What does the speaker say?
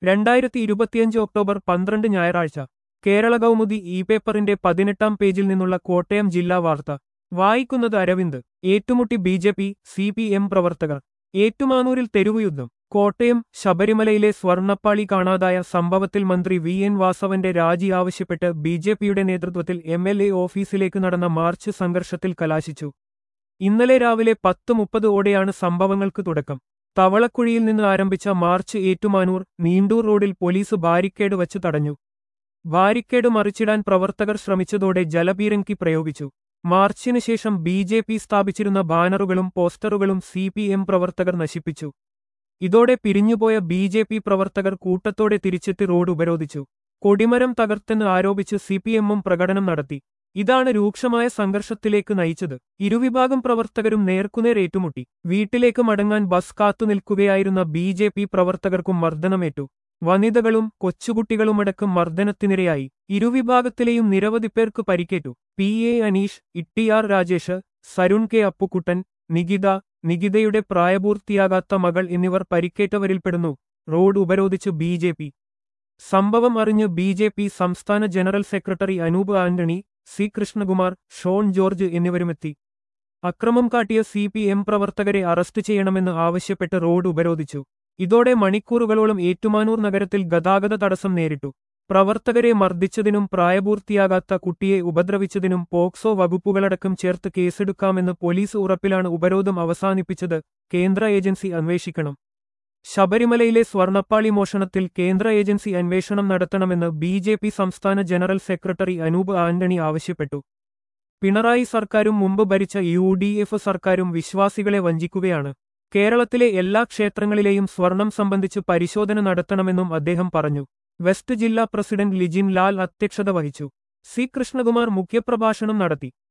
രണ്ടായിരത്തി ഇരുപത്തിയഞ്ച് ഒക്ടോബർ പന്ത്രണ്ട് ഞായറാഴ്ച കേരള കൗമുദി ഇ പേപ്പറിന്റെ പതിനെട്ടാം പേജിൽ നിന്നുള്ള കോട്ടയം ജില്ലാ വാർത്ത വായിക്കുന്നത് അരവിന്ദ് ഏറ്റുമുട്ടി B J P C P M പ്രവർത്തകർ ഏറ്റുമാനൂരിൽ തെരുവുയുദ്ധം കോട്ടയം ശബരിമലയിലെ സ്വർണ്ണപ്പാളി കാണാതായ സംഭവത്തിൽ മന്ത്രി വി എൻ വാസവന്റെ രാജി ആവശ്യപ്പെട്ട് ബി ജെ പിയുടെ നേതൃത്വത്തിൽ എം എൽ എ ഓഫീസിലേക്ക് നടന്ന മാർച്ച് സംഘർഷത്തിൽ കലാശിച്ചു ഇന്നലെ രാവിലെ പത്ത് മുപ്പത് ഓടെയാണ് സംഭവങ്ങൾക്ക് തുടക്കം തവളക്കുഴിയിൽ നിന്ന് ആരംഭിച്ച മാർച്ച് ഏറ്റുമാനൂർ നീണ്ടൂർ റോഡിൽ പോലീസ് ബാരിക്കേഡ് വച്ച് തടഞ്ഞു ബാരിക്കേഡ് മറിച്ചിടാൻ പ്രവർത്തകർ ശ്രമിച്ചതോടെ ജലപീരങ്കി പ്രയോഗിച്ചു മാർച്ചിന് ശേഷം ബി ജെ പി സ്ഥാപിച്ചിരുന്ന ബാനറുകളും പോസ്റ്ററുകളും സി പി എം പ്രവർത്തകർ നശിപ്പിച്ചു ഇതോടെ പിരിഞ്ഞുപോയ ബി ജെ പി പ്രവർത്തകർ കൂട്ടത്തോടെ തിരിച്ചെത്തി റോഡ് ഉപരോധിച്ചു കൊടിമരം തകർത്തെന്ന് ആരോപിച്ച് സി പി എമ്മും പ്രകടനം നടത്തി ഇതാണ് രൂക്ഷമായ സംഘർഷത്തിലേക്ക് നയിച്ചത് ഇരുവിഭാഗം പ്രവർത്തകരും നേർക്കുനേർ ഏറ്റുമുട്ടി വീട്ടിലേക്ക് മടങ്ങാൻ ബസ് കാത്തുനിൽക്കുകയായിരുന്ന ബി ജെ പി പ്രവർത്തകർക്കും മർദ്ദനമേറ്റു വനിതകളും കൊച്ചുകുട്ടികളുമടക്കം മർദ്ദനത്തിനിരയായി ഇരുവിഭാഗത്തിലെയും നിരവധി പേർക്ക് പരിക്കേറ്റു P A Aneesh Ittiyar Rajesh Sarun K Appukuttan Nikitha നികിതയുടെ പ്രായപൂർത്തിയാകാത്ത മകൾ എന്നിവർ പരിക്കേറ്റവരിൽപ്പെടുന്നു റോഡ് ഉപരോധിച്ച് ബി ജെ പി സംഭവം അറിഞ്ഞ് ബി ജെ പി സംസ്ഥാന general secretary Anoop Antony C Krishnakumar Shone George എന്നിവരുമെത്തി അക്രമം കാട്ടിയ സി പി എം പ്രവർത്തകരെ അറസ്റ്റ് ചെയ്യണമെന്ന് ആവശ്യപ്പെട്ട് റോഡ് ഉപരോധിച്ചു ഇതോടെ മണിക്കൂറുകളോളം ഏറ്റുമാനൂർ നഗരത്തിൽ ഗതാഗത തടസ്സം നേരിട്ടു പ്രവർത്തകരെ മർദ്ദിച്ചതിനും പ്രായപൂർത്തിയാകാത്ത കുട്ടിയെ ഉപദ്രവിച്ചതിനും പോക്സോ വകുപ്പുകളടക്കം ചേർത്ത് കേസെടുക്കാമെന്ന് പോലീസ് ഉറപ്പിലാണ് ഉപരോധം അവസാനിപ്പിച്ചത് കേന്ദ്ര ഏജൻസി അന്വേഷിക്കണം ശബരിമലയിലെ സ്വർണ്ണപ്പാളി മോഷണത്തിൽ കേന്ദ്ര ഏജൻസി അന്വേഷണം നടത്തണമെന്ന് ബി ജെ പി സംസ്ഥാന ജനറൽ സെക്രട്ടറി അനൂപ് ആന്റണി ആവശ്യപ്പെട്ടു പിണറായി സർക്കാരും മുമ്പ് ഭരിച്ച യു ഡി എഫ് സർക്കാരും വിശ്വാസികളെ വഞ്ചിക്കുകയാണ് കേരളത്തിലെ എല്ലാ ക്ഷേത്രങ്ങളിലെയും സ്വർണം സംബന്ധിച്ച് പരിശോധന നടത്തണമെന്നും അദ്ദേഹം പറഞ്ഞു വെസ്റ്റ് ജില്ലാ പ്രസിഡന്റ് ലിജിൻ ലാൽ അധ്യക്ഷത വഹിച്ചു സി കൃഷ്ണകുമാർ മുഖ്യപ്രഭാഷണം നടത്തി